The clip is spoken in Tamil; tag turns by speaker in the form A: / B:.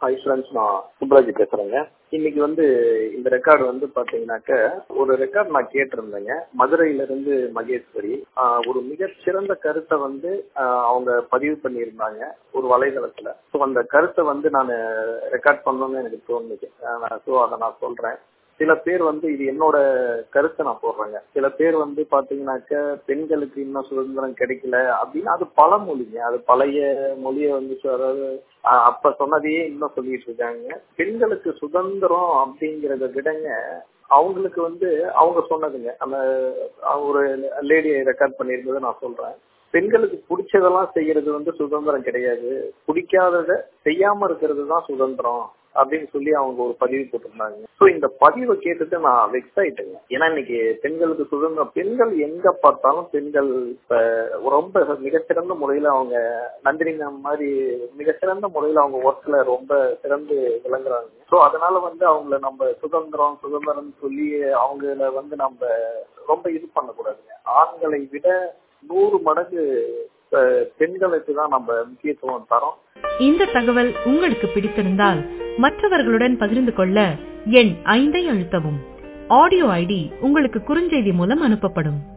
A: ஹாய் ஃப்ரெண்ட்ஸ் நான் சுப்ராஜ் பேசுறேங்க இன்னைக்கு வந்து இந்த ரெக்கார்டு வந்து பாத்தீங்கன்னாக்க ஒரு ரெக்கார்ட் நான் கேட்டிருந்தேங்க மதுரையில இருந்து மகேஸ்வரி ஆஹ் ஒரு மிகச்சிறந்த கருத்தை வந்து ஆஹ் அவங்க பதிவு பண்ணியிருந்தாங்க ஒரு வலைதளத்துல ஸோ அந்த கருத்தை வந்து நான் ரெக்கார்ட் பண்ணணும்னு எனக்கு தோணுச்சு ஸோ அதை நான் சொல்றேன் சில பேர் வந்து இது என்னோட கருத்தை நான் போடுறேங்க சில பேர் வந்து பாத்தீங்கன்னாக்க பெண்களுக்கு இன்னும் சுதந்திரம் கிடைக்கல அப்படின்னு அது பழமொழிங்க அது பழைய மொழியை வந்து அதாவது அப்ப சொன்னதையே இன்னும் சொல்லிட்டு இருக்காங்க பெண்களுக்கு சுதந்திரம் அப்படிங்கறத விடங்க அவங்களுக்கு வந்து அவங்க சொன்னதுங்க அந்த ஒரு லேடியை ரெக்கார்ட் பண்ணியிருந்ததை நான் சொல்றேன் பெண்களுக்கு பிடிச்சதெல்லாம் செய்யறது வந்து சுதந்திரம் கிடையாது பிடிக்காதத செய்யாம இருக்கிறது தான் சுதந்திரம் அப்படின்னு சொல்லி அவங்க ஒரு பதிவு போட்டிருந்தாங்க ஸோ இந்த பதிவை கேட்டுட்டு நான் வெக்ஸ் ஆயிட்டேங்க ஏன்னா இன்னைக்கு பெண்களுக்கு சுதந்திரம் பெண்கள் எங்க பார்த்தாலும் பெண்கள் இப்ப ரொம்ப மிகச்சிறந்த முறையில அவங்க நந்தினி மேம் மாதிரி மிகச்சிறந்த முறையில அவங்க ஒர்க்ல ரொம்ப சிறந்து விளங்குறாங்க ஸோ அதனால வந்து அவங்கள நம்ம சுதந்திரம் சுதந்திரம் சொல்லி அவங்கள வந்து நம்ம ரொம்ப இது பண்ணக்கூடாதுங்க ஆண்களை விட நூறு மடங்கு பெண்களுக்கு தான் நம்ம முக்கியத்துவம் தரோம்
B: இந்த தகவல் உங்களுக்கு பிடித்திருந்தால் மற்றவர்களுடன் பகிர்ந்து கொள்ள எண் ஐந்தை அழுத்தவும் ஆடியோ ஐடி உங்களுக்கு குறுஞ்செய்தி மூலம் அனுப்பப்படும்